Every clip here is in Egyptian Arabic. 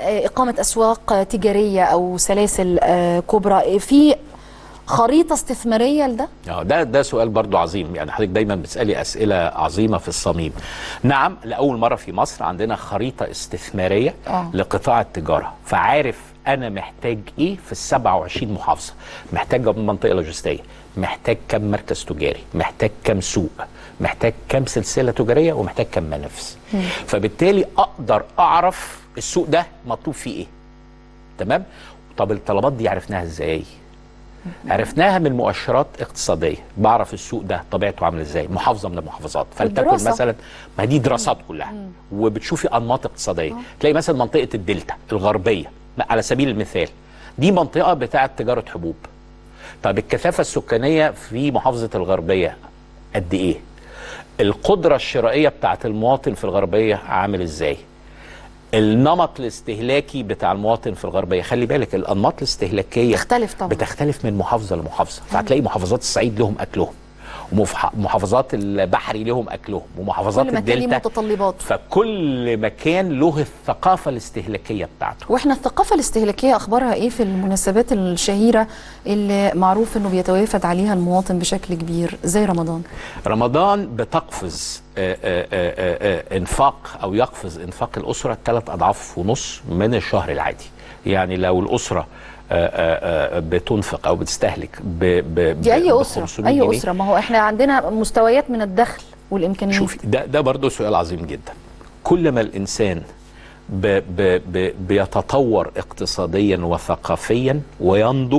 آه، اقامه اسواق آه، تجاريه او سلاسل آه، كبرى في خريطه استثماريه لده اه ده ده سؤال برضو عظيم يعني حضرتك دايما بتسالي اسئله عظيمه في الصميم نعم لاول مره في مصر عندنا خريطه استثماريه آه. لقطاع التجاره فعارف انا محتاج ايه في ال 27 محافظه محتاج منطقه لوجستيه محتاج كم مركز تجاري محتاج كم سوق محتاج كم سلسله تجاريه ومحتاج كم منافس فبالتالي اقدر اعرف السوق ده مطلوب فيه ايه تمام طب الطلبات دي عرفناها ازاي عرفناها من مؤشرات اقتصاديه بعرف السوق ده طبيعته عامله ازاي محافظه من المحافظات فلتكن الدراسة. مثلا ما دي دراسات كلها وبتشوفي انماط اقتصاديه تلاقي مثلا منطقه الدلتا الغربيه على سبيل المثال دي منطقه بتاعه تجاره حبوب طب الكثافه السكانيه في محافظه الغربيه قد ايه القدره الشرائيه بتاعه المواطن في الغربيه عامل ازاي النمط الاستهلاكي بتاع المواطن في الغربيه خلي بالك الانماط الاستهلاكيه تختلف طبعا. بتختلف من محافظه لمحافظه فهتلاقي محافظات الصعيد لهم اكلهم ومحافظات البحري لهم اكلهم ومحافظات كل مكان ليه الدلتا متطلبات فكل مكان له الثقافه الاستهلاكيه بتاعته واحنا الثقافه الاستهلاكيه اخبارها ايه في المناسبات الشهيره اللي معروف انه بيتوافد عليها المواطن بشكل كبير زي رمضان رمضان بتقفز آه، آه، آه، آه، انفاق او يقفز انفاق الاسره ثلاث اضعاف ونص من الشهر العادي يعني لو الاسره آه، آه، آه، بتنفق او بتستهلك ب ب دي ب- اي ب اسره 500 اي جنيه. اسره ما هو احنا عندنا مستويات من الدخل والامكانيات شوفي ده ده برضه سؤال عظيم جدا كل ما الانسان ب ب ب بيتطور اقتصاديا وثقافيا وينضج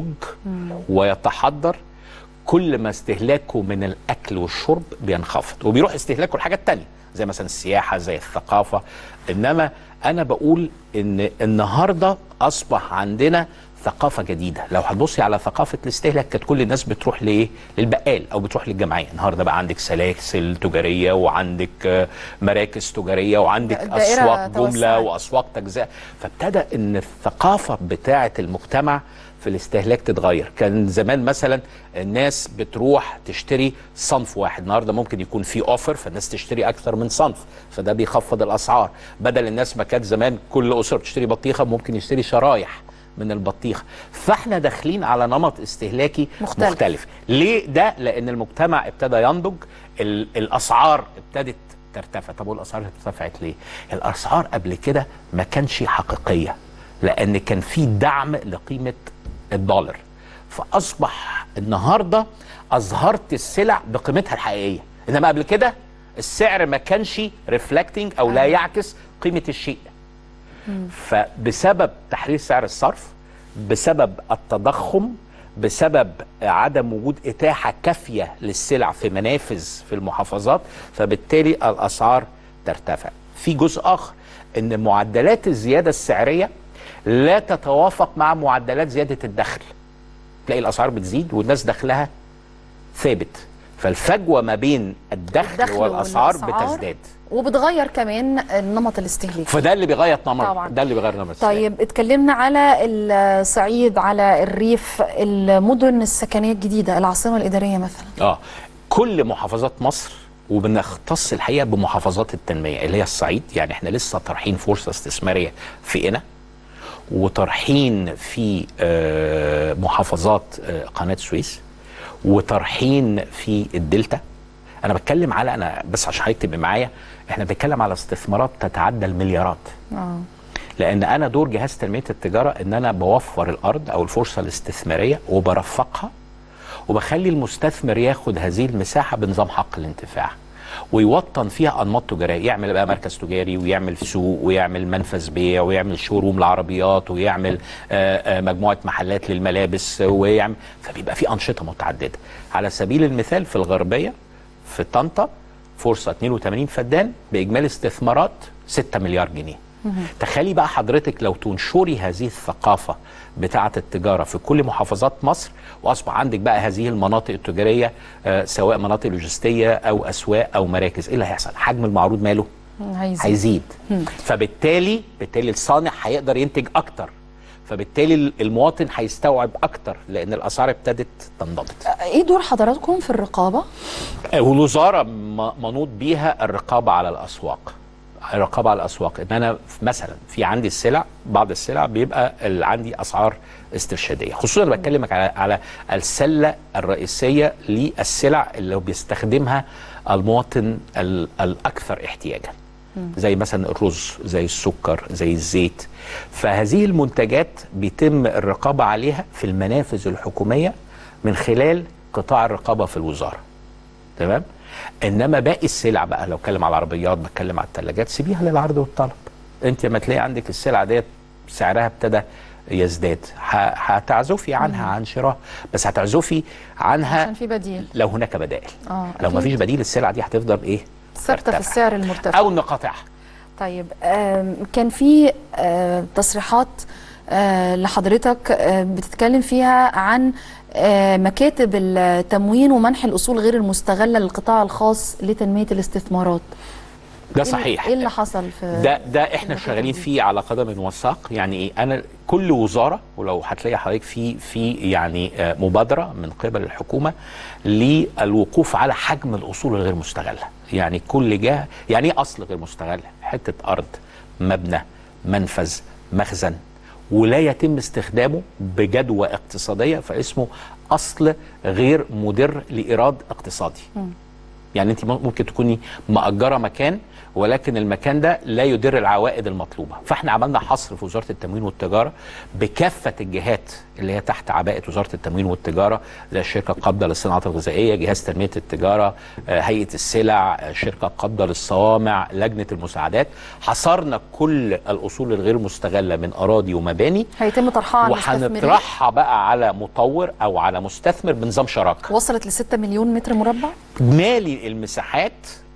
ويتحضر كل ما استهلاكه من الاكل والشرب بينخفض وبيروح استهلاكه لحاجات تانية زي مثلا السياحه زي الثقافه انما انا بقول ان النهارده اصبح عندنا ثقافه جديده لو هتبصي على ثقافه الاستهلاك كانت كل الناس بتروح لايه للبقال او بتروح للجمعيه النهارده بقى عندك سلاسل تجاريه وعندك آه، مراكز تجاريه وعندك الدائرة اسواق جمله توسعت. واسواق تجزئه فابتدى ان الثقافه بتاعه المجتمع في الاستهلاك تتغير كان زمان مثلا الناس بتروح تشتري صنف واحد النهارده ممكن يكون في اوفر فالناس تشتري اكثر من صنف فده بيخفض الاسعار بدل الناس ما كانت زمان كل اسره بتشتري بطيخه ممكن يشتري شرايح من البطيخه فاحنا داخلين على نمط استهلاكي مختلف. مختلف ليه ده لان المجتمع ابتدى ينضج ال- الاسعار ابتدت ترتفع طب والاسعار ارتفعت ليه الاسعار قبل كده ما كانش حقيقيه لان كان في دعم لقيمه الدولار فاصبح النهارده اظهرت السلع بقيمتها الحقيقيه انما قبل كده السعر ما كانش ريفلكتنج او لا يعكس قيمه الشيء فبسبب تحرير سعر الصرف بسبب التضخم بسبب عدم وجود إتاحة كافية للسلع في منافذ في المحافظات فبالتالي الأسعار ترتفع في جزء آخر أن معدلات الزيادة السعرية لا تتوافق مع معدلات زيادة الدخل تلاقي الأسعار بتزيد والناس دخلها ثابت فالفجوة ما بين الدخل, الدخل والأسعار والأسعار بتزداد وبتغير كمان النمط الاستهلاكي فده اللي بيغير نمط طبعاً. ده اللي بيغير نمط طيب اتكلمنا على الصعيد على الريف المدن السكنيه الجديده العاصمه الاداريه مثلا اه كل محافظات مصر وبنختص الحقيقه بمحافظات التنميه اللي هي الصعيد يعني احنا لسه طرحين فرصه استثماريه في قنا وطرحين في آه، محافظات آه، قناه السويس وطرحين في الدلتا انا بتكلم على انا بس عشان حضرتك تبقى معايا احنا بنتكلم على استثمارات تتعدى المليارات اه لان انا دور جهاز تنميه التجاره ان انا بوفر الارض او الفرصه الاستثماريه وبرفقها وبخلي المستثمر ياخد هذه المساحه بنظام حق الانتفاع ويوطن فيها انماط تجاريه يعمل بقى مركز تجاري ويعمل سوق ويعمل منفذ بيع ويعمل شوروم العربيات ويعمل آه، آه، مجموعه محلات للملابس ويعمل فبيبقى في انشطه متعدده على سبيل المثال في الغربيه في طنطا فرصه 82 فدان باجمالي استثمارات 6 مليار جنيه تخيلي بقى حضرتك لو تنشري هذه الثقافة بتاعة التجارة في كل محافظات مصر وأصبح عندك بقى هذه المناطق التجارية آه، سواء مناطق لوجستية أو أسواق أو مراكز إيه اللي هيحصل؟ حجم المعروض ماله؟ هيزيد هيزيد فبالتالي بالتالي الصانع هيقدر ينتج أكتر فبالتالي المواطن هيستوعب أكتر لأن الأسعار ابتدت تنضبط ايه دور حضراتكم في الرقابه والوزاره م- منوط بيها الرقابه على الاسواق الرقابه على الاسواق ان انا ف- مثلا في عندي السلع بعض السلع بيبقى ال- عندي اسعار استرشاديه خصوصا أنا بتكلم على على السله الرئيسيه للسلع اللي بيستخدمها المواطن ال- الاكثر احتياجا زي مثلا الرز زي السكر زي الزيت فهذه المنتجات بيتم الرقابه عليها في المنافذ الحكوميه من خلال قطاع الرقابه في الوزاره تمام انما باقي السلع بقى لو اتكلم على العربيات بتكلم على الثلاجات سيبيها للعرض والطلب انت لما تلاقي عندك السلعه ديت سعرها ابتدى يزداد ه- هتعزفي عنها عن شراء بس هتعزفي عنها عشان في بديل لو هناك بدائل اه لو ما أكيد. فيش بديل السلعه دي هتفضل ايه ثابته في ترتفع. السعر المرتفع او نقاطعها طيب آم، كان في آه، تصريحات آه، لحضرتك آه، بتتكلم فيها عن آه، مكاتب التموين ومنح الاصول غير المستغله للقطاع الخاص لتنميه الاستثمارات ده إيه- صحيح ايه اللي حصل في ده ده احنا المكاتب شغالين دي؟ فيه على قدم وساق يعني ايه انا كل وزاره ولو هتلاقي حضرتك في في يعني آه، مبادره من قبل الحكومه للوقوف على حجم الاصول الغير مستغله يعني كل جهه يعني ايه اصل غير مستغل حته ارض مبنى منفذ مخزن ولا يتم استخدامه بجدوى اقتصاديه فاسمه اصل غير مدر لايراد اقتصادي يعني انت ممكن تكوني مأجرة مكان ولكن المكان ده لا يدر العوائد المطلوبة فاحنا عملنا حصر في وزارة التموين والتجارة بكافة الجهات اللي هي تحت عباءة وزارة التموين والتجارة زي الشركة القابضة للصناعات الغذائية جهاز تنمية التجارة آه، هيئة السلع آه، الشركة القابضة للصوامع لجنة المساعدات حصرنا كل الأصول الغير مستغلة من أراضي ومباني هيتم طرحها على المستثمرين وهنطرحها بقى على مطور أو على مستثمر بنظام شراكة وصلت ل 6 مليون متر مربع اجمالي المساحات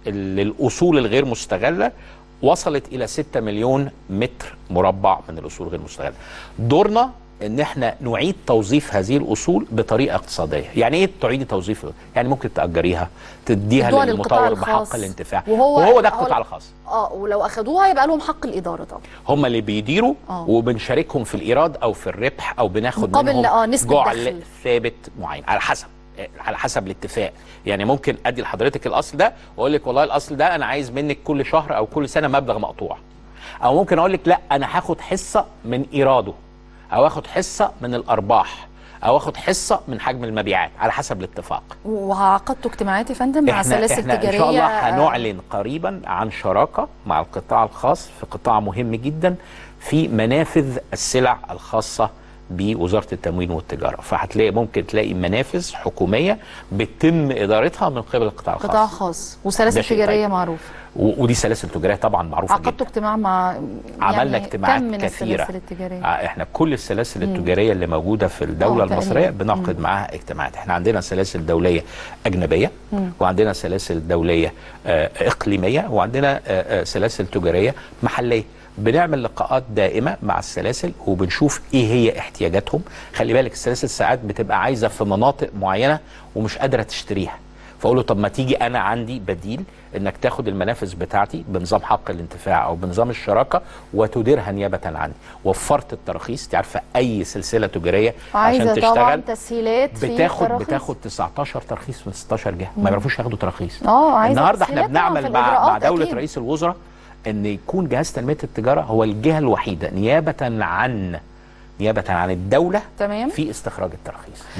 للاصول الغير مستغله وصلت الى 6 مليون متر مربع من الاصول الغير مستغله. دورنا ان احنا نعيد توظيف هذه الاصول بطريقه اقتصاديه، يعني ايه تعيدي توظيف؟ يعني ممكن تاجريها تديها تدوها للقطاع للمطور بحق الخاص. الانتفاع وهو- وهو ده هو- القطاع الخاص. اه ولو اخدوها يبقى لهم حق الاداره طبعا هم اللي بيديروا آه. وبنشاركهم في الايراد او في الربح او بناخد مقابل منهم آه، نسبة جعل دخل. ثابت معين على حسب على حسب الاتفاق يعني ممكن ادي لحضرتك الاصل ده واقول لك والله الاصل ده انا عايز منك كل شهر او كل سنه مبلغ مقطوع او ممكن اقول لك لا انا هاخد حصه من ايراده او اخد حصه من الارباح او اخد حصه من حجم المبيعات على حسب الاتفاق وعقدتوا اجتماعات يا فندم مع سلاسل احنا تجاريه ان شاء الله آه، هنعلن قريبا عن شراكه مع القطاع الخاص في قطاع مهم جدا في منافذ السلع الخاصه بوزاره التموين والتجاره فهتلاقي ممكن تلاقي منافذ حكوميه بيتم ادارتها من قبل القطاع الخاص قطاع خاص وسلاسل ده شيء تجاريه طيب. معروفه و- ودي سلاسل تجاريه طبعا معروفه عقدتوا جدا اجتماع مع عملنا يعني اجتماعات كم من كثيره السلاسل التجاريه آه، احنا كل السلاسل التجاريه اللي موجوده في الدوله آه، تقريباً. المصريه بنعقد معاها اجتماعات احنا عندنا سلاسل دوليه اجنبيه وعندنا سلاسل دوليه آه، اقليميه وعندنا آه، آه، سلاسل تجاريه محليه بنعمل لقاءات دائمه مع السلاسل وبنشوف ايه هي احتياجاتهم خلي بالك السلاسل ساعات بتبقى عايزه في مناطق معينه ومش قادره تشتريها فاقول له طب ما تيجي انا عندي بديل انك تاخد المنافذ بتاعتي بنظام حق الانتفاع او بنظام الشراكه وتديرها نيابه عني وفرت التراخيص انت عارفه اي سلسله تجاريه عايزه عشان طبعا تشتغل تسهيلات في بتاخد التراخيص. بتاخد 19 ترخيص من 16 جهه ما يعرفوش ياخدوا تراخيص اه عايزه النهارده احنا تسهيلات طبعاً في بنعمل مع مع الإجراءات دوله أكيد. رئيس الوزراء ان يكون جهاز تنميه التجاره هو الجهه الوحيده نيابه عن نيابه عن الدوله تمام في استخراج التراخيص